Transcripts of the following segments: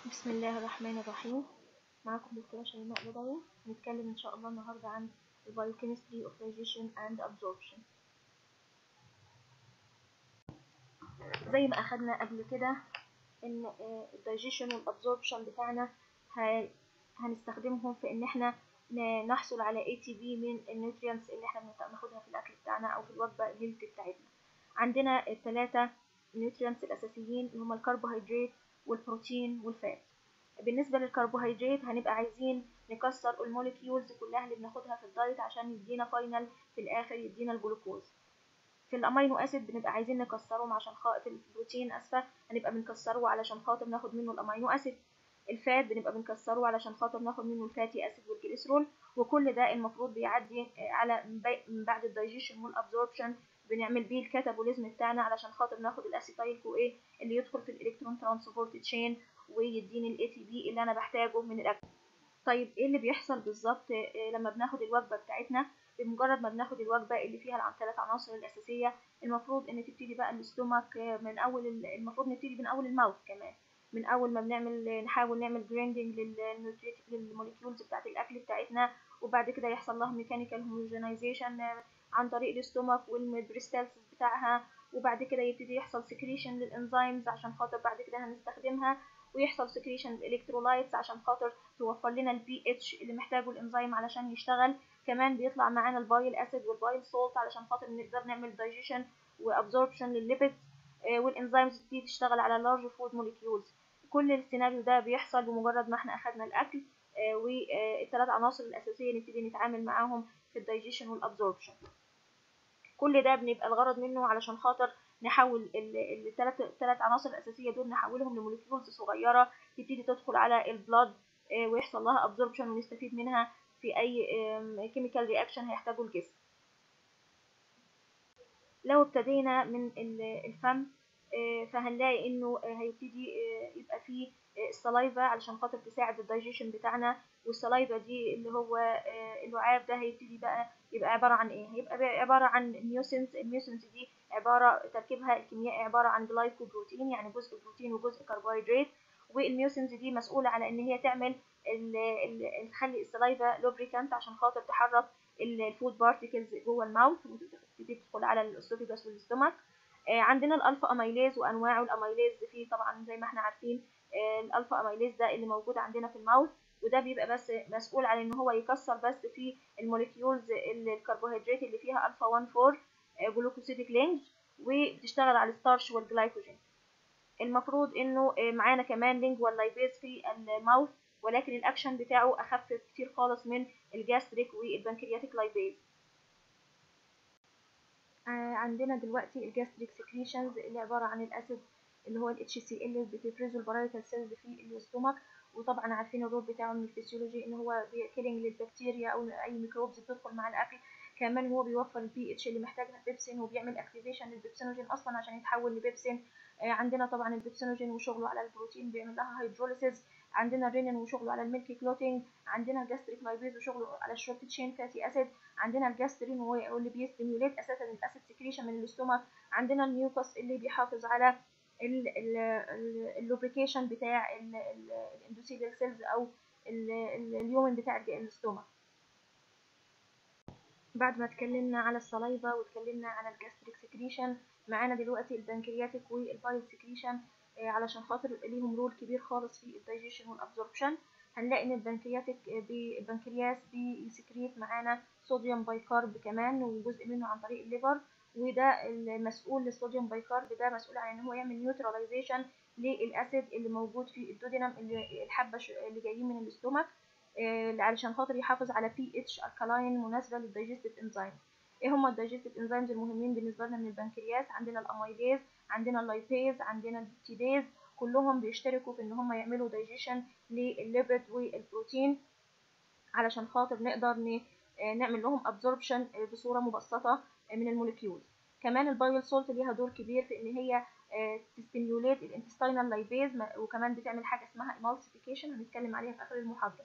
بسم الله الرحمن الرحيم معكم دكتورة شيماء بدوي هنتكلم إن شاء الله النهاردة عن Biochemistry of Digestion and Absorption زي ما أخدنا قبل كده إن الدايجيشن والأبزوربشن بتاعنا هنستخدمهم في إن إحنا نحصل على ATP من النيوتريانتس اللي إحنا بناخدها في الأكل بتاعنا أو في الوجبة الهيلثي بتاعتنا عندنا الثلاثة نيوتريانتس الأساسيين اللي هما الكربوهيدرات والبروتين والفات بالنسبة للكربوهيدرات هنبقى عايزين نكسر الموليكيولز كلها اللي بناخدها في الدايت عشان يدينا فاينل في الآخر يدينا الجلوكوز في الأمينو أسيد بنبقى عايزين نكسرهم عشان خاطر في البروتين أسفة هنبقى بنكسره علشان خاطر ناخد منه الأمينو أسيد الفات بنبقى بنكسره علشان خاطر ناخد منه الفاتي أسيد والجليسرول وكل ده المفروض بيعدي على من بعد الدايجيشن والأبزوربشن بنعمل بيه الكاتابوليزم بتاعنا علشان خاطر ناخد الاسيتايل كو ايه اللي يدخل في الالكترون ترانسبورت تشين ويديني الاي تي بي اللي انا بحتاجه من الاكل طيب ايه اللي بيحصل بالظبط لما بناخد الوجبه بتاعتنا بمجرد ما بناخد الوجبه اللي فيها الثلاث عناصر الاساسيه المفروض ان تبتدي بقى الاستومك من اول المفروض نبتدي من اول الماوث كمان من اول ما بنعمل نحاول نعمل جريندنج للموليكيولز بتاعت الاكل بتاعتنا وبعد كده يحصل لها ميكانيكال هوموجينايزيشن عن طريق الاستومك والبريستالسيس بتاعها وبعد كده يبتدي يحصل سكريشن للانزيمز عشان خاطر بعد كده هنستخدمها ويحصل سكريشن للالكترولايتس عشان خاطر توفر لنا البي اتش اللي محتاجه الانزيم علشان يشتغل كمان بيطلع معانا البايل اسيد والبايل سولت علشان خاطر نقدر نعمل دايجيشن وابزوربشن للليبيدز والانزيمز تبتدي تشتغل على لارج فود موليكيولز كل السيناريو ده بيحصل بمجرد ما احنا اخدنا الاكل والثلاث عناصر الاساسيه نبتدي نتعامل معاهم في الدايجيشن والابزوربشن كل ده بنبقى الغرض منه علشان خاطر نحول الثلاث الثلاث عناصر الاساسيه دول نحولهم لموليكيولز صغيره تبتدي تدخل على البلاد ويحصل لها ابزوربشن ونستفيد منها في اي كيميكال رياكشن هيحتاجه الجسم لو ابتدينا من الفم فهنلاقي انه هيبتدي يبقى فيه السلايفا علشان خاطر تساعد الدايجيشن بتاعنا والسلايفا دي اللي هو اللعاب ده هيبتدي بقى يبقى عبارة عن ايه هيبقى عبارة عن ميوسنز الميوسنز دي عبارة تركيبها الكيميائي عبارة عن جلايكوبروتين يعني جزء بروتين وجزء كربوهيدرات والميوسنز دي مسؤولة على ان هي تعمل تخلي السلايفا لوبريكانت عشان خاطر تحرك الفود بارتيكلز جوه الماوث وتبتدي تدخل على الاسوفيجاس والاستومك عندنا الالفا اميليز وانواعه الاميليز فيه طبعا زي ما احنا عارفين الالفا اميليز ده اللي موجود عندنا في الماوث وده بيبقى بس مسؤول عن ان هو يكسر بس في الموليكيولز الكربوهيدرات اللي فيها الفا 1 4 جلوكوسيديك لينج وبتشتغل على الستارش والجلايكوجين المفروض انه معانا كمان لينج واللايبيز في الماوث ولكن الاكشن بتاعه اخف كتير خالص من الجاستريك والبنكرياتيك لايبيز عندنا دلوقتي الجاستريك سكريشنز اللي عباره عن الاسيد اللي هو الاتش سي ال اللي بتفرزه البرايتال سيلز في الاستومك وطبعا عارفين الرول بتاعه من الفسيولوجي ان هو كيلينج للبكتيريا او اي ميكروبز بتدخل مع الاكل كمان هو بيوفر البي اتش اللي محتاجها البيبسين وبيعمل اكتيفيشن للبيبسينوجين اصلا عشان يتحول لبيبسين عندنا طبعا البيبسينوجين وشغله على البروتين بيعمل لها هيدروليسيس عندنا الرينين وشغله على الميلك كلوتينج عندنا الجاستريك لايبيز وشغله على الشورت تشين فاتي اسيد عندنا الجاسترين واللي بيستيميوليت اساسا الاسيد سكريشن من الاستومك عندنا الميوكس اللي بيحافظ على اللوبريكيشن بتاع الاندوثيليال سيلز او اليومن بتاع الاستومك بعد ما اتكلمنا على السلايفا واتكلمنا على الجاستريك سكريشن معانا دلوقتي البنكرياتيك والبايل سكريشن علشان خاطر ليهم رول كبير خالص في الدايجيشن والابزوربشن هنلاقي ان البنكرياتيك البنكرياس بيسكريت معانا صوديوم بايكارب كمان وجزء منه عن طريق الليفر وده المسؤول للصوديوم بايكارب ده مسؤول عن ان هو يعمل نيوتراليزيشن للاسيد اللي موجود في الدودينم اللي الحبه اللي جايين من الاستومك علشان خاطر يحافظ على بي اتش الكالاين مناسبه للدايجستيف انزيم ايه هما الدايجستيف انزيمز المهمين بالنسبه لنا من البنكرياس عندنا الاميليز عندنا اللايبيز عندنا البيبتيديز كلهم بيشتركوا في ان هم يعملوا دايجيشن للليبيد والبروتين علشان خاطر نقدر نعمل لهم ابزوربشن بصوره مبسطه من الموليكيولز كمان البايل سولت ليها دور كبير في ان هي تستيميوليت الانتستينال لايبيز وكمان بتعمل حاجه اسمها emulsification هنتكلم عليها في اخر المحاضره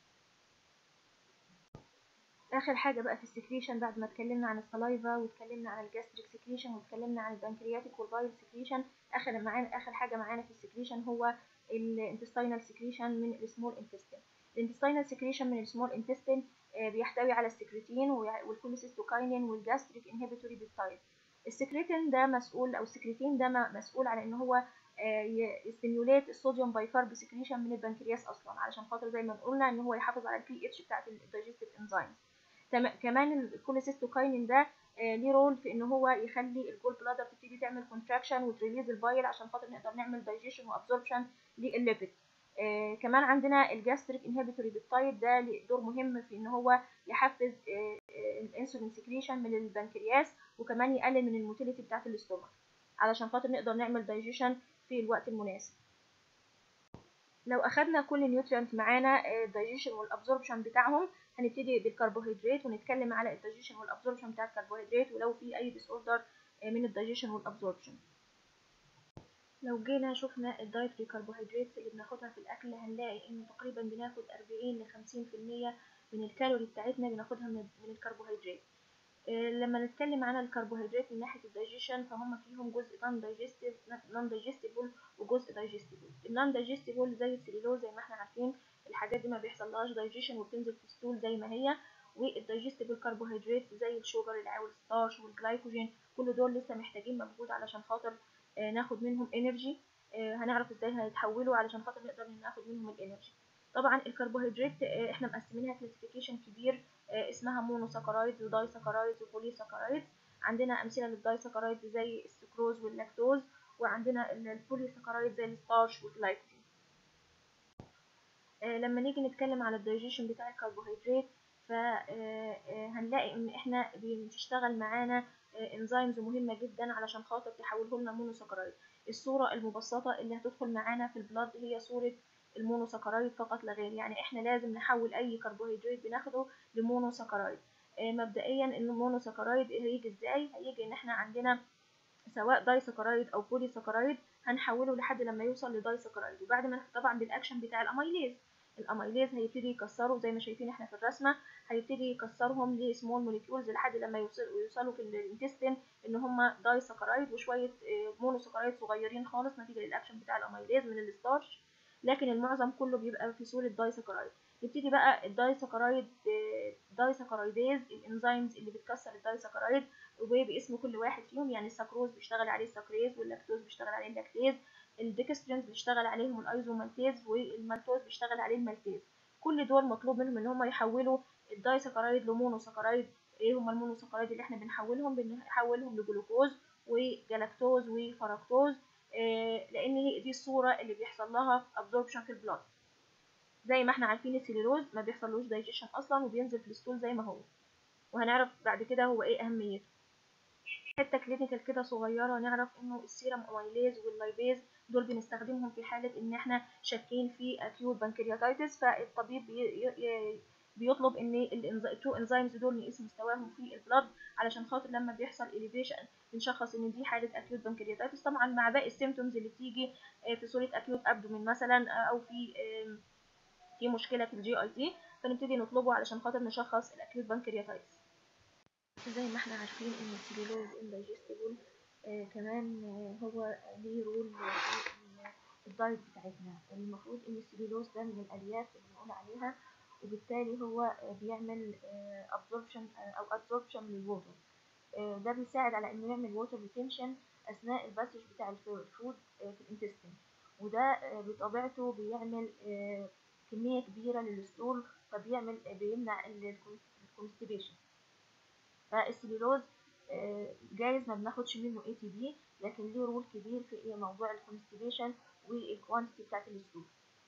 اخر حاجه بقى في السكريشن بعد ما اتكلمنا عن السلايفا واتكلمنا عن الجاستريك سكريشن واتكلمنا عن البنكرياتيك والبايل سكريشن اخر معانا اخر حاجه معانا في السكريشن هو الانتستينال سكريشن من السمول انتستين الانتستينال سكريشن من السمول انتستين بيحتوي على السكريتين والكوليسيستوكاينين والجاستريك انهبيتوري بيبتايد السكريتين ده مسؤول او السكريتين ده مسؤول على ان هو يستيموليت الصوديوم بايكارب سكريشن من البنكرياس اصلا علشان خاطر زي ما قلنا ان هو يحافظ على البي اتش بتاعت الدايجستيف انزيمز كمان الكوليسيستوكاينين ده ليه رول في ان هو يخلي الجول بلادر تبتدي تعمل كونتراكشن وتريليز البايل عشان خاطر نقدر نعمل دايجيشن وابزوربشن للليبيد آه كمان عندنا الجاستريك انهبيتوري بيبتايد ده له دور مهم في ان هو يحفز آه الانسولين سكريشن من البنكرياس وكمان يقلل من الموتيليتي بتاعه الاستومك علشان خاطر نقدر نعمل دايجيشن في الوقت المناسب لو اخدنا كل نيوتريانت معانا الدايجيشن والابزوربشن بتاعهم هنبتدي بالكربوهيدرات ونتكلم على الدايجيشن والابزوربشن بتاع الكربوهيدرات ولو في اي ديس اوردر من الدايجيشن والابزوربشن لو جينا شفنا الدايتري كربوهيدرات اللي بناخدها في الاكل هنلاقي ان تقريبا بناخد 40 ل 50% من الكالوري بتاعتنا بناخدها من الكربوهيدرات لما نتكلم عن الكربوهيدرات من ناحيه الدايجيشن فهم فيهم جزء نون دايجستيف نون دايجستيبل وجزء دايجستيبل النون دايجستيبل زي السليلوز زي ما احنا عارفين الحاجات دي ما بيحصلهاش دايجيشن وبتنزل في الستول زي ما هي والدايجستيبل كربوهيدرات زي الشوجر العول الستارش والجلايكوجين كل دول لسه محتاجين مجهود علشان خاطر ناخد منهم انرجي هنعرف ازاي هيتحولوا علشان خاطر نقدر ناخد منهم الانرجي طبعا الكربوهيدرات احنا مقسمينها كلاسيفيكيشن كبير اسمها مونوساكرايدز ودايساكرايدز وبوليساكرايدز عندنا امثله للدايساكرايدز زي السكروز واللاكتوز وعندنا البوليساكرايدز زي الستارش والجلايكوجين لما نيجي نتكلم على الدايجيشن بتاع الكربوهيدرات فهنلاقي ان احنا بتشتغل معانا انزيمز مهمه جدا علشان خاطر تحوله لنا مونوساكرايد الصوره المبسطه اللي هتدخل معانا في البلاد هي صوره المونوساكرايد فقط لا غير يعني احنا لازم نحول اي كربوهيدرات بناخده لمونوساكرايد مبدئيا ان المونوساكرايد هيجي ازاي هيجي ان احنا عندنا سواء دايساكرايد او بوليساكرايد هنحوله لحد لما يوصل لدايساكرايد وبعد ما طبعا بالاكشن بتاع الاميليز الاميليز هيبتدي يكسروا زي ما شايفين احنا في الرسمه هيبتدي يكسرهم لسمول موليكيولز لحد لما يوصلوا يوصلوا في الانتستين ان هم دايساكرايد وشويه مونوساكرايد صغيرين خالص نتيجه للاكشن بتاع الاميليز من الستارش لكن المعظم كله بيبقى في صوره دايساكرايد يبتدي بقى الدايساكرايد دايساكرايديز الانزيمز اللي بتكسر الدايساكرايد وباسم كل واحد فيهم يعني السكروز بيشتغل عليه السكريز واللاكتوز بيشتغل عليه اللاكتيز الديكسترينز بيشتغل عليهم الايزومالتيز والمالتوز بيشتغل عليه المالتيز كل دول مطلوب منهم ان هم يحولوا الدايساكرايد لمونوساكرايد ايه هم المونوساكرايد اللي احنا بنحولهم بنحولهم لجلوكوز وجلاكتوز وفركتوز إيه لان دي الصوره اللي بيحصل لها ابزوربشن في البلاد زي ما احنا عارفين السيلولوز ما بيحصلوش دايجيشن اصلا وبينزل في الستول زي ما هو وهنعرف بعد كده هو ايه اهميته حته كلينيكال كده صغيره نعرف انه السيرم اميليز واللايبيز دول بنستخدمهم في حاله ان احنا شاكين في اكيوت بنكرياتايتس فالطبيب بي بيطلب ان التو انزيمز دول نقيس مستواهم في البلد علشان خاطر لما بيحصل اليفيشن بنشخص ان دي حاله اكيوت بنكرياتايتس طبعا مع باقي السيمتومز اللي بتيجي في صوره اكيوت ابدومين مثلا او في في مشكله في الجي اي تي فنبتدي نطلبه علشان خاطر نشخص الاكيوت بنكرياتايتس زي ما احنا عارفين ان السيلولوز اندايجستبل آه كمان آه هو ليه رول في الدايت بتاعتنا المفروض ان السيلولوز ده من الالياف اللي بنقول عليها وبالتالي هو آه بيعمل ابزوربشن او ادزوربشن للووتر ده بيساعد على انه يعمل ووتر ريتنشن اثناء الباسج بتاع الفود في الانتستين وده بطبيعته بيعمل كميه كبيره للستول فبيعمل بيمنع الكونستيبيشن فالسليلوز جايز ما بناخدش منه اي تي بي لكن ليه رول كبير في موضوع الكونستيبيشن والكوانتيتي بتاعت الستول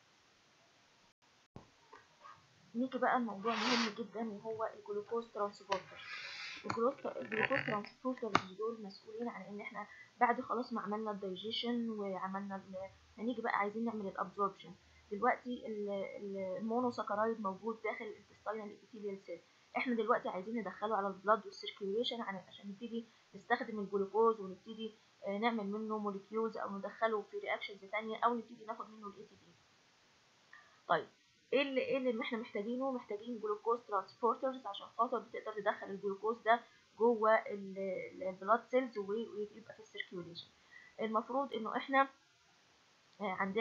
نيجي بقى الموضوع مهم جدا وهو الجلوكوز ترانسبورتر الجلوكوز ترانسبورترز دول مسؤولين عن ان احنا بعد خلاص ما عملنا الدايجيشن وعملنا هنيجي بقى عايزين نعمل الابزوربشن دلوقتي المونوساكرايد موجود داخل الانتستينال ابيثيليال سيل احنا دلوقتي عايزين ندخله على البلاد والسيركيوليشن عشان نبتدي نستخدم الجلوكوز ونبتدي نعمل منه موليكيولز او ندخله في رياكشنز ثانيه او نبتدي ناخد منه الاي تي بي طيب ايه اللي ايه اللي احنا محتاجينه محتاجين جلوكوز ترانسبورترز عشان خاطر بتقدر تدخل الجلوكوز ده جوه البلاد سيلز ويبقى في السيركيوليشن المفروض انه احنا عندنا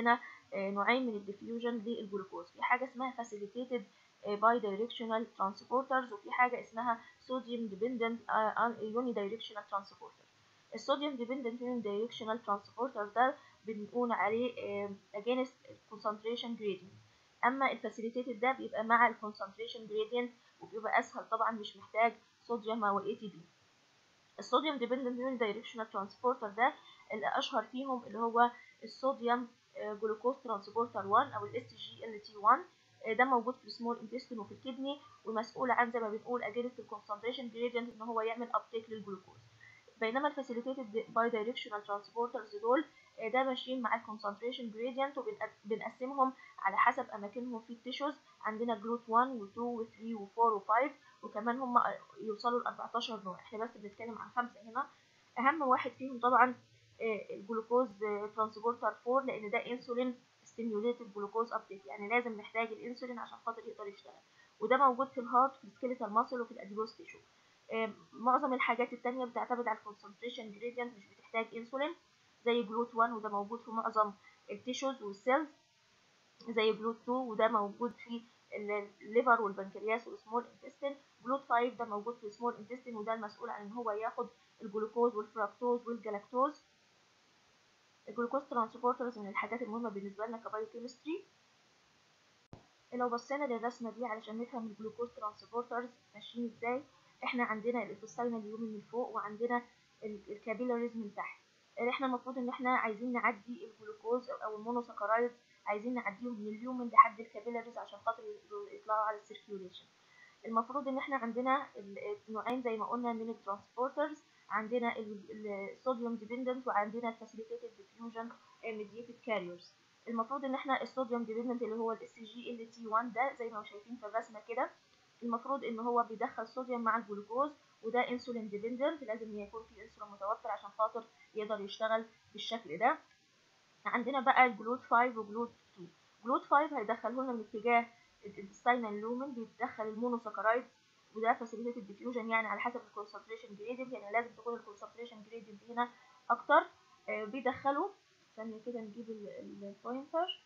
نوعين من الديفيوجن للجلوكوز في حاجه اسمها فاسيليتيتد باي دايركشنال ترانسبورترز وفي حاجه اسمها صوديوم ديبندنت يوني دايركشنال ترانسبورتر الصوديوم ديبندنت يوني دايركشنال ترانسبورتر ده بنقول عليه against concentration gradient اما الفاسيليتيتد ده بيبقى مع الكونسنتريشن جريدينت وبيبقى اسهل طبعا مش محتاج صوديوم او اي تي بي الصوديوم ديبندنت يوني دايركشنال ترانسبورتر ده اللي اشهر فيهم اللي هو الصوديوم جلوكوز ترانسبورتر 1 او الاس جي ال تي 1 ده موجود في السمول انتستين وفي الكدني ومسؤول عن زي ما بنقول اجينست الكونسنتريشن جريدينت ان هو يعمل ابتيك للجلوكوز بينما الفاسيليتيتد باي دايركشنال ترانسبورترز دول ده ماشيين مع الكونسنتريشن جريدينت وبنقسمهم على حسب اماكنهم في التيشوز عندنا جلوت 1 و2 و3 و4 و5 وكمان هم يوصلوا ل 14 نوع احنا بس بنتكلم عن خمسه هنا اهم واحد فيهم طبعا الجلوكوز ترانسبورتر 4 لان ده انسولين ستيميوليتد جلوكوز ابتيك يعني لازم نحتاج الانسولين عشان خاطر يقدر يشتغل وده موجود في الهارت في السكيليتال ماسل وفي الاديبوز تيشو معظم الحاجات التانية بتعتمد على الكونسنتريشن جريدينت مش بتحتاج انسولين زي جلوت 1 وده موجود في معظم التيشوز والسيلز زي جلوت 2 وده موجود في الليفر والبنكرياس والسمول انتستين جلوت 5 ده موجود في السمول انتستين وده المسؤول عن ان هو ياخد الجلوكوز والفراكتوز والجلاكتوز الجلوكوز ترانسبورترز من الحاجات المهمة بالنسبة لنا كبايوكيمستري لو بصينا للرسمة دي علشان نفهم الجلوكوز ترانسبورترز ماشيين ازاي احنا عندنا الانتستينال اليومي من فوق وعندنا الكابيلاريز من تحت احنا المفروض ان احنا عايزين نعدي الجلوكوز او المونوساكرايد عايزين نعديهم من اليومن لحد الكابيلاريز عشان خاطر يطلعوا على السيركيوليشن المفروض ان احنا عندنا نوعين زي ما قلنا من الترانسبورترز عندنا الصوديوم ديبندنت وعندنا الفاسيليتيتد ديفيوجن ميديتد كاريرز المفروض ان احنا الصوديوم ديبندنت اللي هو الاس جي ال تي 1 ده زي ما شايفين في الرسمه كده المفروض ان هو بيدخل صوديوم مع الجلوكوز وده انسولين ديبندنت لازم يكون في انسولين متوفر عشان خاطر يقدر يشتغل بالشكل ده عندنا بقى الجلوت 5 وجلوت 2 جلوت 5 هيدخله لنا من اتجاه الانتستينال لومن بيدخل المونوساكرايد وده فاسيليتيد ديفيوجن يعني على حسب الكونسنتريشن جريدينت يعني لازم تكون الكونسنتريشن جريدينت هنا اكتر آه بيدخلوا ثانيه كده نجيب البوينتر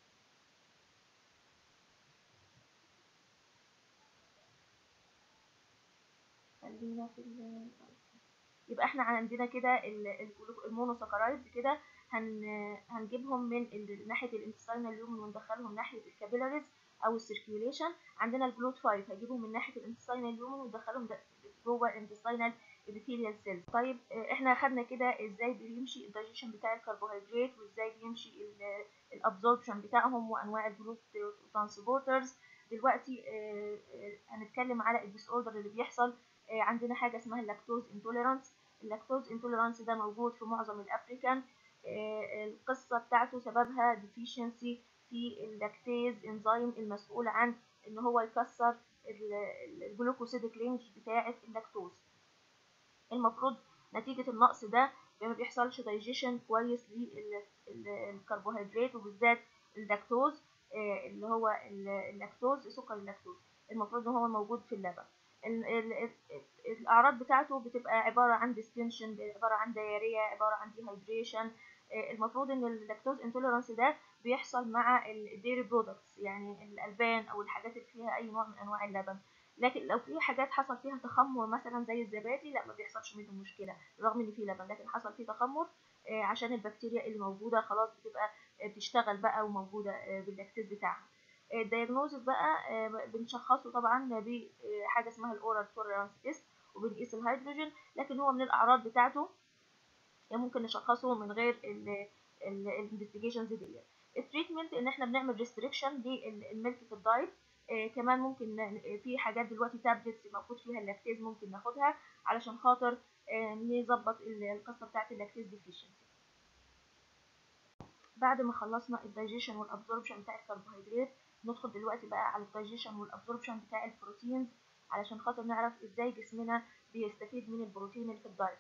خلينا في يبقى احنا عندنا كده المونوساكرايدز كده هن هنجيبهم من ناحيه الانتستينال لومن وندخلهم ناحيه الكابيلاريز او السيركيوليشن عندنا الجلوت 5 هجيبهم من ناحيه الانتستينال لومن وندخلهم جوه الانتستينال ابيثيليال سيلز طيب احنا خدنا كده ازاي بيمشي الدايجيشن بتاع الكربوهيدرات وازاي بيمشي الابزوربشن بتاعهم وانواع الجلوت ترانسبورترز دلوقتي هنتكلم على الديس اوردر اللي بيحصل عندنا حاجه اسمها اللاكتوز انتوليرانس اللاكتوز انتوليرانس ده موجود في معظم الافريكان القصه بتاعته سببها ديفيشنسي في اللاكتيز انزيم المسؤول عن ان هو يكسر الجلوكوسيديك رينج بتاعه اللاكتوز المفروض نتيجه النقص ده ما بيحصلش دايجيشن كويس للكربوهيدرات وبالذات اللاكتوز اللي هو اللاكتوز سكر اللاكتوز المفروض ان هو موجود في اللبن الاعراض بتاعته بتبقى عباره عن ديستنشن عباره عن دياريه عباره عن ديهايدريشن المفروض ان اللاكتوز انتوليرانس ده بيحصل مع الديري برودكتس يعني الالبان او الحاجات اللي فيها اي نوع من انواع اللبن لكن لو في حاجات حصل فيها تخمر مثلا زي الزبادي لا ما بيحصلش منه مشكله رغم ان في لبن لكن حصل فيه تخمر عشان البكتيريا اللي موجوده خلاص بتبقى بتشتغل بقى وموجوده باللاكتيز بتاعها الدايجنوزس بقى بنشخصه طبعا بحاجه اسمها الاورال توليرانس تيست وبنقيس الهيدروجين لكن هو من الاعراض بتاعته ممكن نشخصه من غير الانفستيجيشنز دي التريتمنت ان احنا بنعمل ريستريكشن للملك في الدايت آه كمان ممكن في حاجات دلوقتي تابلتس موجود فيها اللاكتيز ممكن ناخدها علشان خاطر آه نظبط القصه بتاعه اللاكتيز ديفيشنسي بعد ما خلصنا الدايجيشن والابزوربشن بتاع الكربوهيدرات ندخل دلوقتي بقى على الدايجيشن والابزوربشن بتاع البروتينز علشان خاطر نعرف ازاي جسمنا بيستفيد من البروتين اللي في الدايت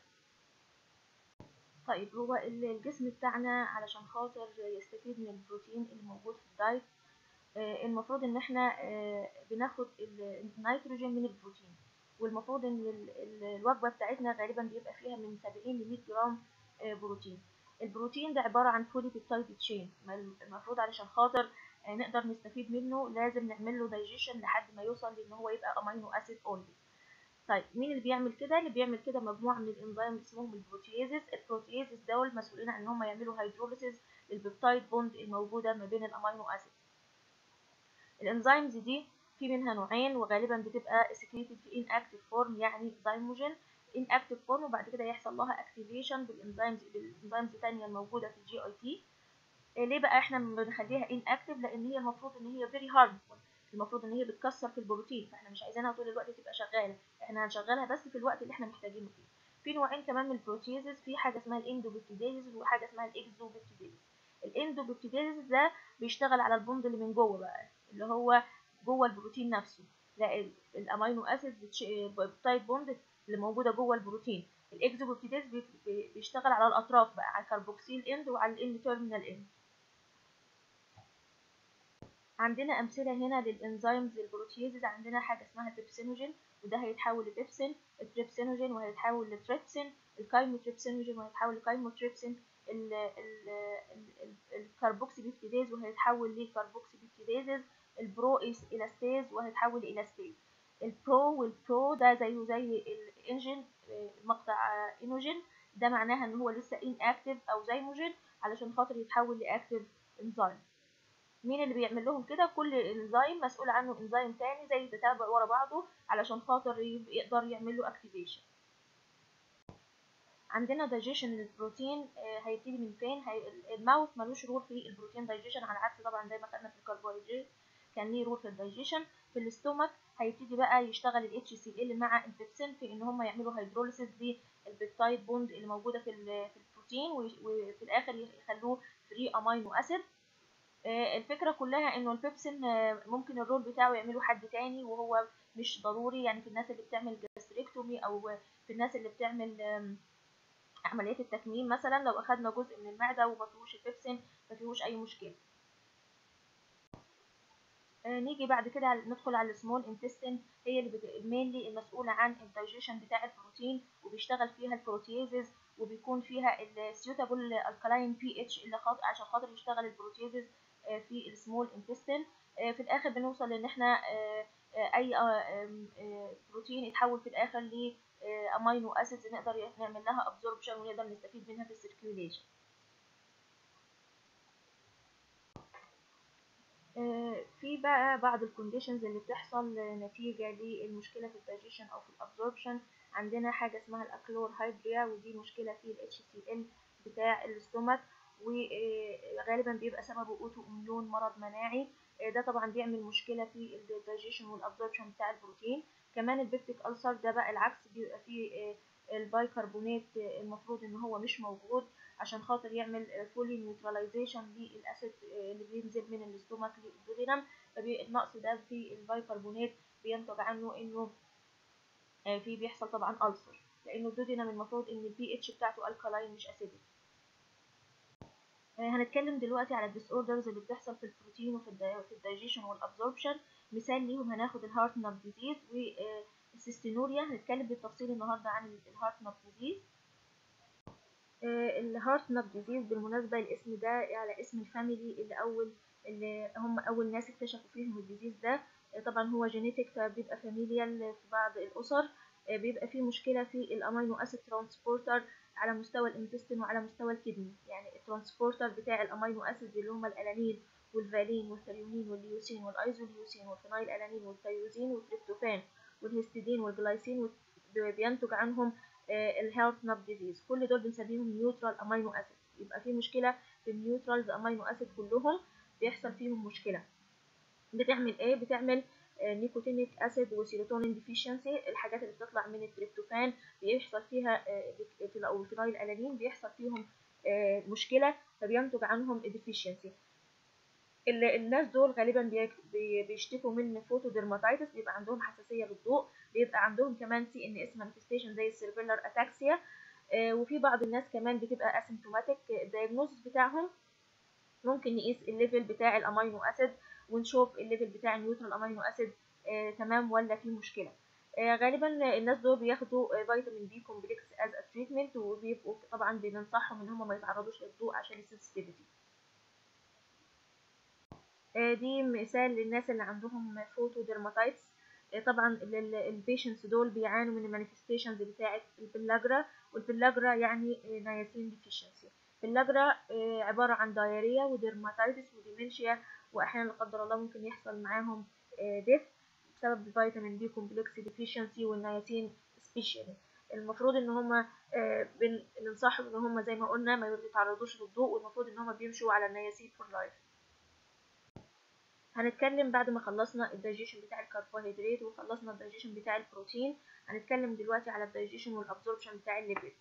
طيب هو الجسم بتاعنا علشان خاطر يستفيد من البروتين اللي موجود في الدايت آه المفروض ان احنا آه بناخد النيتروجين من البروتين والمفروض ان الوجبه بتاعتنا غالبا بيبقى فيها من 70 ل 100 جرام آه بروتين البروتين ده عباره عن بولي بيبتايد تشين المفروض علشان خاطر نقدر نستفيد منه لازم نعمل له دايجيشن لحد ما يوصل لان هو يبقى امينو اسيد اونلي طيب مين اللي بيعمل كده اللي بيعمل كده مجموعه من الانزيم اسمهم البروتيازز البروتيازز دول مسؤولين عن ان هم يعملوا هيدروليسيس للبيبتايد بوند الموجوده ما بين الامينو اسيد الانزيمز دي في منها نوعين وغالبا بتبقى سكريتد في ان اكتيف فورم يعني زيموجين ان اكتيف فورم وبعد كده يحصل لها اكتيفيشن بالانزيمز بالانزيمز الثانيه الموجوده في الجي اي تي ليه بقى احنا بنخليها ان اكتيف لان هي المفروض ان هي فيري هارمفول المفروض ان هي بتكسر في البروتين فاحنا مش عايزينها طول الوقت تبقى شغاله احنا هنشغلها بس في الوقت اللي احنا محتاجينه فيه في نوعين كمان من البروتيزز في حاجه اسمها الاندوبيبتيديزز وحاجه اسمها الاكزوبيبتيديزز الاندوبيبتيديزز ده بيشتغل على البوند اللي من جوه بقى اللي هو جوه البروتين نفسه لا الامينو اسيد بيبتايد بوند اللي موجوده جوه البروتين الاكزوبيبتيديز بيشتغل على الاطراف بقى على الكربوكسيل اند وعلى الان تيرمينال اند عندنا امثله هنا للانزيمز البروتيزز عندنا حاجه اسمها البيبسينوجين وده هيتحول لبيبسين التريبسينوجين وهيتحول لتريبسين الكايموتريبسينوجين وهيتحول لكايموتريبسين الكربوكسي بيبتيديز وهيتحول لكربوكسي بيبتيديزز البرو الاستيز وهيتحول لاستيز البرو والبرو ده زيه زي الانجين مقطع انوجين ده معناها ان هو لسه ان اكتف او زيموجين علشان خاطر يتحول لاكتف انزيم مين اللي بيعمل لهم كده كل انزيم مسؤول عنه انزيم تاني زي تتابع ورا بعضه علشان خاطر يقدر يعمل له اكتيفيشن عندنا دايجيشن للبروتين هيبتدي من فين هي الماوث ملوش رول في البروتين دايجيشن على عكس طبعا زي ما خدنا في الكربوهيدرات كان ليه رول في الدايجيشن في الاستومك هيبتدي بقى يشتغل ال HCl مع البيبسين في ان هم يعملوا هيدروليسيس للبيبتايد بوند اللي موجوده في في البروتين وفي الاخر يخلوه فري امينو اسيد الفكره كلها انه البيبسين ممكن الرول بتاعه يعمله حد تاني وهو مش ضروري يعني في الناس اللي بتعمل جاستريكتومي او في الناس اللي بتعمل عمليات التكميم مثلا لو اخدنا جزء من المعده وما فيهوش البيبسين ما فيهوش اي مشكله نيجي بعد كده ندخل على السمول انتستين هي اللي مينلي المسؤوله عن الدايجيشن بتاع البروتين وبيشتغل فيها البروتيزز وبيكون فيها السيوتابل الكلاين بي اتش اللي خاطر عشان خاطر يشتغل البروتيزز في السمول انتستين في الاخر بنوصل ان احنا اي بروتين يتحول في الاخر ل امينو اسيدز نقدر نعمل لها ابزوربشن ونقدر نستفيد منها في السيركيوليشن في بقى بعض الكونديشنز اللي بتحصل نتيجة للمشكلة في الدايجيشن أو في الأبزوربشن عندنا حاجة اسمها الأكلور هايدريا ودي مشكلة في ال HCl بتاع الاستومك وغالبا بيبقى سببه اوتو اميون مرض مناعي ده طبعا بيعمل مشكلة في الدايجيشن والأبزوربشن بتاع البروتين كمان البيبتيك ألسر ده بقى العكس بيبقى فيه البايكربونات المفروض ان هو مش موجود عشان خاطر يعمل فولي نيوتراليزيشن للاسيد اللي بينزل من الاستومك للدودينم فالنقص ده في البايكربونات بينتج عنه انه في بيحصل طبعا ألسر لانه الدودينم المفروض ان البي اتش بتاعته الكالاين مش اسيدك هنتكلم دلوقتي على الديس اوردرز اللي بتحصل في البروتين وفي في الدايجيشن والابزوربشن مثال ليهم هناخد الهارت ناب ديزيز والسيستينوريا هنتكلم بالتفصيل النهارده عن الهارت ناب ديزيز الهارت ناب ديزيز بالمناسبه الاسم ده على اسم الفاميلي اللي اول اللي هم اول ناس اكتشفوا فيهم الديزيز ده طبعا هو جينيتك فبيبقى فاميليال في بعض الاسر بيبقى فيه مشكله في الامينو اسيد ترانسبورتر على مستوى الانتستين وعلى مستوى الكدني يعني الترانسبورتر بتاع الامينو اسيد اللي هم الالانين والفالين والثريونين والليوسين والايزوليوسين والفينايل الانين والثيوزين والتريبتوفان والهستidine والجلايسين بينتج عنهم الهيرت ناب ديزيز كل دول بنسميهم نيوترال امينو اسيد يبقى في مشكله في النيوترالز امينو اسيد كلهم بيحصل فيهم مشكله بتعمل ايه بتعمل نيكوتينيك اسيد وسيروتونين ديفيشنسي الحاجات اللي بتطلع من التريبتوفان بيحصل فيها في او الفينايل الانين بيحصل فيهم مشكله فبينتج عنهم ديفيشنسي الناس دول غالبا بيشتكوا من فوتو ديرماتايتس بيبقى عندهم حساسيه للضوء بيبقى عندهم كمان سي ان اس مانيفستيشن زي السيرفيلر اتاكسيا وفي بعض الناس كمان بتبقى اسيمتوماتيك الدايجنوستس بتاعهم ممكن نقيس الليفل بتاع الامينو اسيد ونشوف الليفل بتاع النيوترال امينو اسيد آه تمام ولا في مشكله آه، غالبا الناس دول بياخدوا آه، فيتامين بي كومبلكس از تريتمنت وبيبقوا طبعا بننصحهم ان هم ما يتعرضوش للضوء عشان السنسيتيفيتي دي مثال للناس اللي عندهم فوتو ديرماتايتس طبعا البيشنتس دول بيعانوا من المانيفستيشنز بتاعه البلاجرا والبلاجرا يعني نياسين ديفيشنسي البلاجرا عباره عن دايريا وديرماتايتس وديمنشيا واحيانا لا قدر الله ممكن يحصل معاهم ديث بسبب الفيتامين بي كومبلكس ديفيشنسي والنياسين سبيشالي المفروض ان هما بننصحهم ان هما زي ما قلنا ما يتعرضوش للضوء والمفروض ان هما بيمشوا على النياسين فور لايف هنتكلم بعد ما خلصنا الدايجيشن بتاع الكربوهيدرات وخلصنا الدايجيشن بتاع البروتين هنتكلم دلوقتي على الدايجيشن والابزوربشن بتاع الليبيد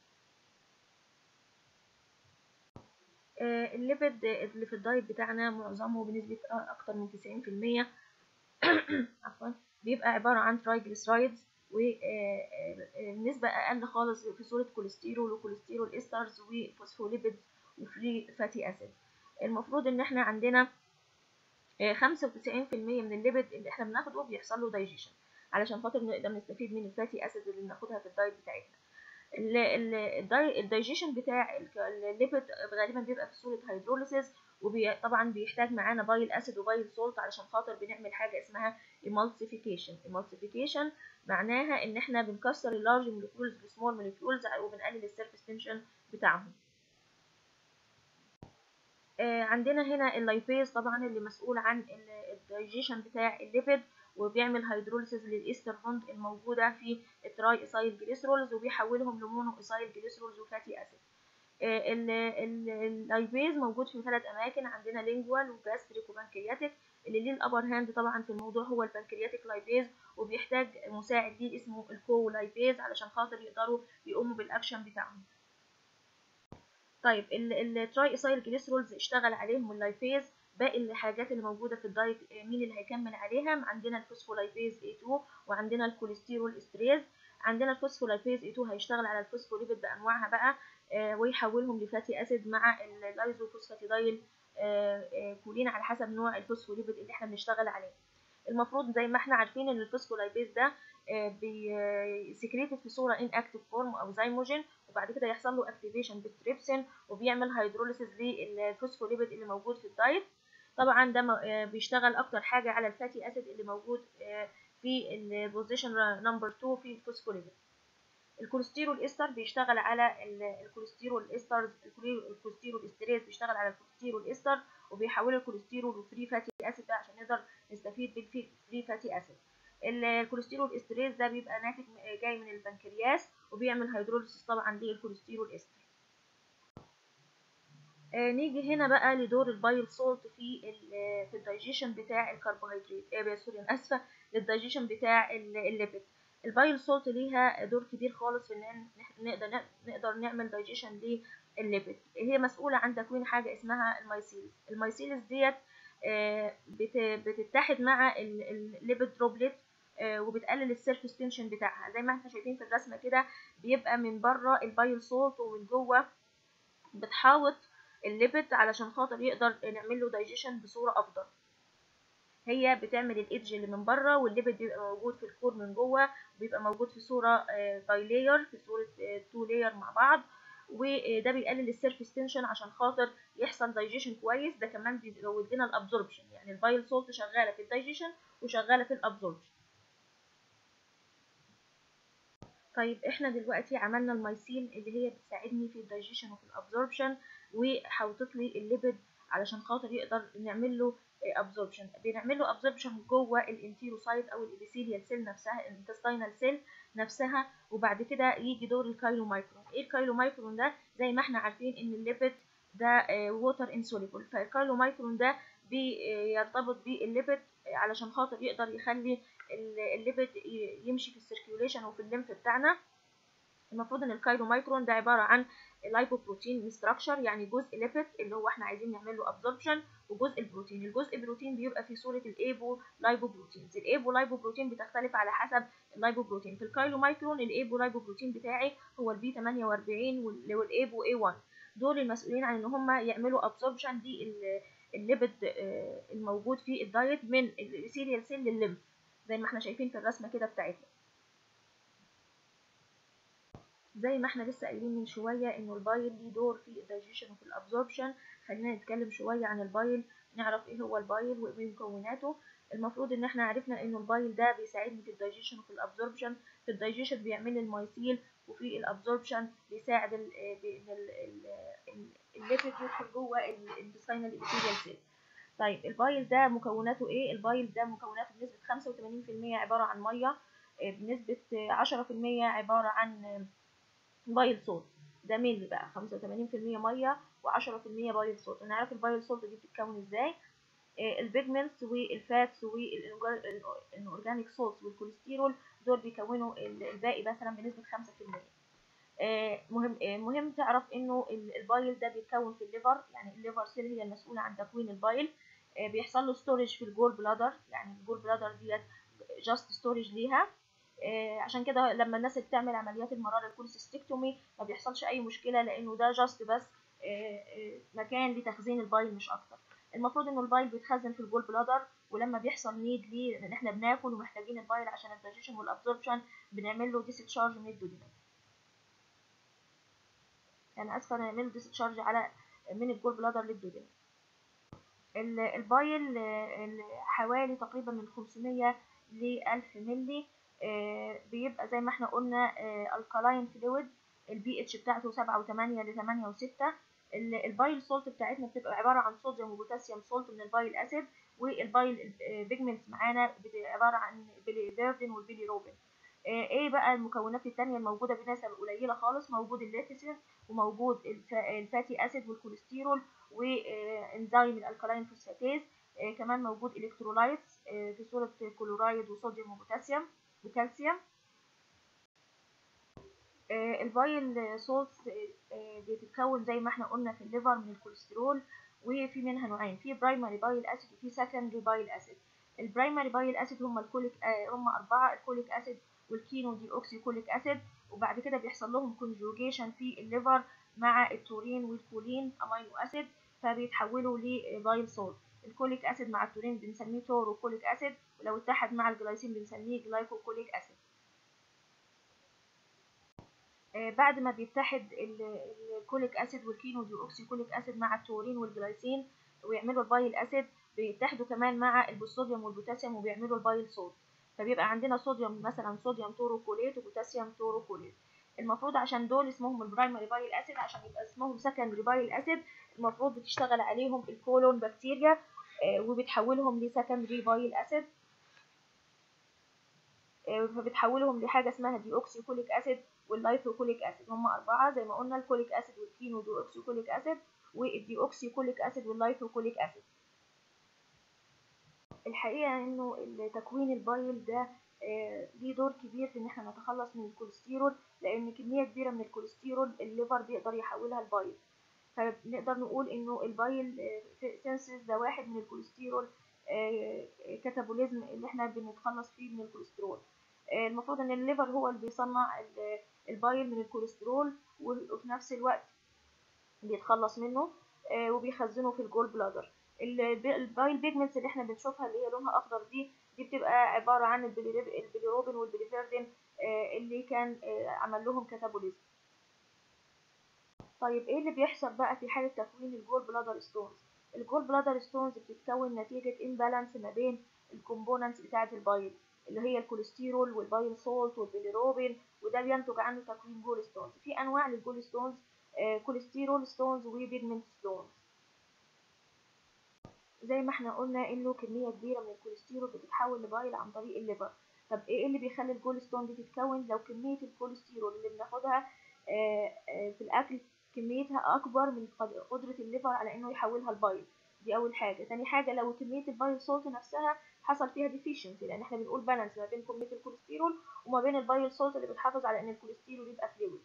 آه الليبيد اللي في الدايت بتاعنا معظمه بنسبة أكتر من 90% عفوا بيبقى عبارة عن ترايجليسرايدز ونسبة أقل خالص في صورة كوليسترول وكوليسترول إسترز وفوسفوليبيد وفري فاتي أسيد المفروض إن إحنا عندنا خمسة وتسعين في المية من الليبيد اللي احنا بناخده بيحصل له دايجيشن علشان خاطر نقدر نستفيد من الفاتي اسيد اللي بناخدها في الدايت بتاعتنا الدايجيشن بتاع الليبيد غالبا بيبقى في صورة هيدروليسيس وطبعا بيحتاج معانا بايل اسيد وبايل سولت علشان خاطر بنعمل حاجة اسمها emulsification emulsification معناها ان احنا بنكسر اللارج موليكيولز بسمول موليكيولز وبنقلل السيرفيس تنشن بتاعهم عندنا هنا اللايبيز طبعا اللي مسؤول عن الدايجيشن بتاع الليبيد وبيعمل هيدروليسيس للايستر بوند الموجوده في التراي اسايل جليسرولز وبيحولهم لمونو اسايل جليسرولز وفاتي اسيد اللايبيز موجود في ثلاث اماكن عندنا لينجوال وجاستريك وبنكرياتيك اللي ليه الابر هاند طبعا في الموضوع هو البنكرياتيك لايبيز وبيحتاج مساعد ليه اسمه الكو لايبيز علشان خاطر يقدروا يقوموا بالاكشن بتاعهم طيب التراي اسايل جليسرولز اشتغل عليهم اللايبيز باقي الحاجات اللي موجوده في الدايت مين اللي هيكمل عليها عندنا الفوسفولايبيز A2 وعندنا الكوليسترول استريز عندنا الفوسفولايبيز A2 هيشتغل على الفوسفوليبيد بانواعها بقى آه ويحولهم لفاتي اسيد مع اللايزوفوسفاتيدايل آه آه كولين على حسب نوع الفوسفوليبيد اللي احنا بنشتغل عليه المفروض زي ما احنا عارفين ان الفوسفولايبيز ده بيسكريتد في صوره ان اكتيف فورم او زيموجين وبعد كده يحصل له اكتيفيشن بالتريبسين وبيعمل هيدروليسيس للفوسفوليبيد اللي موجود في الدايت طبعا ده بيشتغل اكتر حاجه على الفاتي اسيد اللي موجود في البوزيشن نمبر 2 في الفوسفوليبيد الكوليسترول استر بيشتغل على الكوليسترول استرز الكوليسترول استريز بيشتغل على الكوليسترول استر وبيحول الكوليسترول لفري فاتي اسيد ده عشان نقدر نستفيد بالفري فاتي اسيد الكوليسترول استريز ده بيبقى ناتج جاي من البنكرياس وبيعمل هيدروليسيس طبعا للكوليسترول استر آه نيجي هنا بقى لدور البايل سولت في في الدايجيشن بتاع الكربوهيدرات آه سوري انا اسفه للدايجيشن بتاع الليبيد البايل سولت ليها دور كبير خالص في ان نقدر نقدر نعمل دايجيشن للليبيد هي مسؤوله عن تكوين حاجه اسمها المايسيلز المايسيلز ديت آه بتتحد مع الليبيد دروبلت وبتقلل السيرفيس تنشن بتاعها زي ما احنا شايفين في الرسمه كده بيبقى من بره البايل سولت ومن جوه بتحاوط الليبيد علشان خاطر يقدر نعمل له دايجيشن بصوره افضل هي بتعمل الايدج اللي من بره والليبيد بيبقى موجود في الكور من جوه بيبقى موجود في صوره باي لاير في صوره تو لاير مع بعض وده بيقلل السيرفيس تنشن عشان خاطر يحصل دايجيشن كويس ده كمان بيزود لنا الابزوربشن يعني البايل سولت شغاله في الدايجيشن وشغاله في الابزوربشن طيب احنا دلوقتي عملنا المايسين اللي هي بتساعدني في الدايجيشن وفي الابزوربشن وحوطت لي الليبيد علشان خاطر يقدر نعمل له ابزوربشن بنعمل له ابزوربشن جوه الانتيروسايت او الابيثيليال سيل نفسها الانتستينال سيل نفسها وبعد كده يجي دور الكايلومايكرون ايه الكايلومايكرون ده زي ما احنا عارفين ان الليبيد ده ووتر انسوليبل فالكايلومايكرون ده بيرتبط بالليبيد علشان خاطر يقدر يخلي الليبيد يمشي في السيركيوليشن وفي الليمف بتاعنا المفروض ان الكايلومايكرون ده عباره عن لايبوبروتين ستراكشر يعني جزء ليبيد اللي هو احنا عايزين نعمل له ابزوربشن وجزء البروتين الجزء البروتين بيبقى في صوره الايبو لايبوبروتينز الايبو لايبوبروتين بتختلف على حسب اللايبوبروتين في الكايلومايكرون الايبو لايبوبروتين بتاعي هو البي 48 والايبو اي 1 دول المسؤولين عن ان هم يعملوا ابزوربشن للليبيد الموجود في الدايت من السيريال سيل للليمف زي ما احنا شايفين في الرسمه كده بتاعتنا زي ما احنا لسه قايلين من شويه انه البايل ليه دور في الدايجيشن وفي الابزوربشن خلينا نتكلم شويه عن البايل نعرف ايه هو البايل وايه مكوناته المفروض ان احنا عرفنا انه البايل ده بيساعدني في الدايجيشن وفي الابزوربشن في الدايجيشن بيعمل لي المايسيل وفي الابزوربشن بيساعد الليبيد يدخل جوه الانتستينال ابيثيليال سيل طيب البايل ده مكوناته ايه البايل ده مكوناته بنسبه 85% عباره عن ميه بنسبه 10% عباره عن بايل صوت ده ملي بقى 85% ميه و10% بايل صوت ونعرف البايل صوت دي بتتكون ازاي البيجمنتس والفاتس والاورجانيك صوت والكوليسترول دول بيكونوا الباقي مثلا بنسبه 5% مهم مهم تعرف انه البايل ده بيتكون في الليفر يعني الليفر سيل هي المسؤوله عن تكوين البايل بيحصل له ستورج في الجول بلادر يعني الجول بلادر ديت جاست ستورج ليها عشان كده لما الناس اللي بتعمل عمليات المراره الكوليسيستكتومي ما بيحصلش اي مشكله لانه ده جاست بس مكان لتخزين البايل مش اكتر المفروض انه البايل بيتخزن في الجول بلادر ولما بيحصل نيد ليه لان احنا بناكل ومحتاجين البايل عشان الدايجيشن والابزوربشن بنعمل له ديسشارج من الدودينم انا اسفه نعمل له ديسشارج على من الجول بلادر للدودينم البايل حوالي تقريبا من 500 ل 1000 مللي بيبقى زي ما احنا قلنا الكالاين فلويد البي اتش بتاعته 7 و8 ل 8 و6 البايل سولت بتاعتنا بتبقى عباره عن صوديوم وبوتاسيوم سولت من البايل اسيد والبايل بيجمنتس معانا عباره عن بيليفيردين والبيليروبين ايه بقى المكونات التانية الموجوده بنسب قليله خالص موجود الليتيسين وموجود الفاتي اسيد والكوليسترول وانزيم الالكالاين فوسفاتيز كمان موجود الكترولايتس في صوره كلورايد وصوديوم وبوتاسيوم وكالسيوم البايل سولت بتتكون زي ما احنا قلنا في الليفر من الكوليسترول وفي منها نوعين في برايمري بايل اسيد وفي سكندري بايل اسيد البرايمري بايل اسيد هم الكوليك هم اربعه الكوليك اسيد والكينو دي اوكسي كوليك اسيد وبعد كده بيحصل لهم كونجوجيشن في الليفر مع التورين والكولين امينو اسيد فبيتحولوا لبايل سولت الكوليك اسيد مع التورين بنسميه تورو كوليك اسيد ولو اتحد مع الجلايسين بنسميه جلايكوكوليك اسيد آه بعد ما بيتحد الكوليك اسيد والكينو دي اوكسي كوليك اسيد مع التورين والجلايسين ويعملوا البايل اسيد بيتحدوا كمان مع الصوديوم والبوتاسيوم وبيعملوا البايل صوت فبيبقى عندنا صوديوم مثلا صوديوم توروكوليت وبوتاسيوم توروكوليت المفروض عشان دول اسمهم البرايمري بايل اسيد عشان يبقى اسمهم سكندري بايل اسيد المفروض بتشتغل عليهم الكولون بكتيريا آه وبتحولهم لسكندري بايل اسيد آه فبتحولهم لحاجه اسمها دي اوكسي كوليك اسيد واللايثوكوليك اسيد هم اربعه زي ما قلنا الكوليك اسيد والكينو دي اوكسي كوليك اسيد والدي اوكسي كوليك اسيد واللايثوكوليك اسيد الحقيقه انه تكوين البايل ده آه ليه دور كبير في ان احنا نتخلص من الكوليسترول لان كميه كبيره من الكوليسترول الليفر بيقدر يحولها لبايل فنقدر نقول انه البايل سينسز ده واحد من الكوليسترول آه كاتابوليزم اللي احنا بنتخلص فيه من الكوليسترول آه المفروض ان الليفر هو اللي بيصنع البايل من الكوليسترول وفي نفس الوقت بيتخلص منه وبيخزنه في الجول بلادر البايل بيجمنتس اللي احنا بنشوفها اللي هي لونها اخضر دي دي بتبقى عباره عن البيليروبين والبيليفيردين اللي كان عمل لهم كاتابوليزم طيب ايه اللي بيحصل بقى في حاله تكوين الجول بلادر ستونز الجول بلادر ستونز بتتكون نتيجه امبالانس ما بين الكومبوننتس بتاعه البايل اللي هي الكوليسترول والبايل سولت والبيليروبين وده بينتج عنه تكوين جول ستونز في انواع للجول ستونز كوليسترول ستونز وبيجمنت ستونز زي ما احنا قلنا انه كميه كبيره من الكوليسترول بتتحول لبايل عن طريق الليفر طب ايه اللي بيخلي الجول ستون دي تتكون لو كميه الكوليسترول اللي بناخدها في الاكل كميتها اكبر من قدره الليفر على انه يحولها لبايل دي اول حاجه تاني حاجه لو كميه البايل سولت نفسها حصل فيها ديفيشنسي لان احنا بنقول بالانس ما بين كميه الكوليسترول وما بين البايل سولت اللي بتحافظ على ان الكوليسترول يبقى فلويد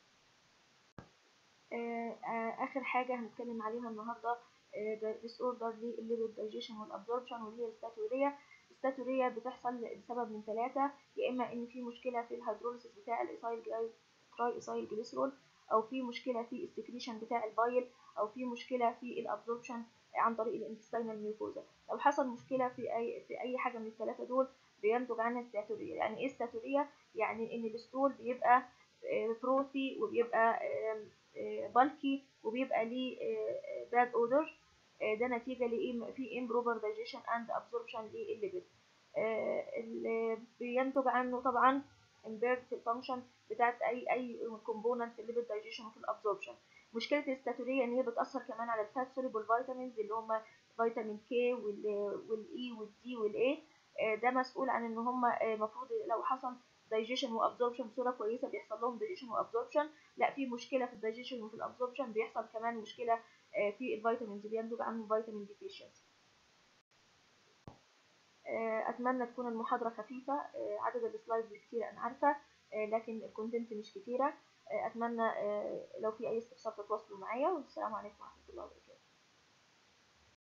اخر حاجه هنتكلم عليها النهارده ديس اوردر للليبيد دايجيشن والابزوربشن واللي هي الستاتوريا الستاتوريا بتحصل لسبب من ثلاثه يا اما ان في مشكله في الهيدروليسيس بتاع الايثايل تراي ايثايل جليسرول او في مشكله في السكريشن بتاع البايل او في مشكله في الابزوربشن عن طريق الانتستينال ميوكوزا لو حصل مشكله في اي في اي حاجه من الثلاثه دول بينتج عنها ستاتوريا يعني ايه ستاتوريا يعني ان الستول بيبقى بروثي وبيبقى بالكي وبيبقى ليه باد اودر ده نتيجه لايه في امبروفر دايجيشن اند ابزوربشن للليبيد اللي بينتج عنه طبعا امبيرد في الفانكشن بتاعت اي اي كومبوننت في الليبيد دايجيشن وفي الابزوربشن مشكله الاستاتوريه ان هي بتاثر كمان على الفات سوليبل فيتامينز اللي هم فيتامين كي والاي والدي والاي ده مسؤول عن ان هم المفروض لو حصل دايجيشن وابزوربشن بصوره كويسه بيحصل لهم دايجيشن وابزوربشن لا في مشكله في الدايجيشن وفي الابزوربشن بيحصل كمان مشكله في الفيتامينز بينتج عنه فيتامين ديفيشنسي اتمنى تكون المحاضره خفيفه عدد السلايدز كتير انا عارفه لكن الكونتنت مش كتيره اتمنى لو في اي استفسار تتواصلوا معايا والسلام عليكم ورحمه الله وبركاته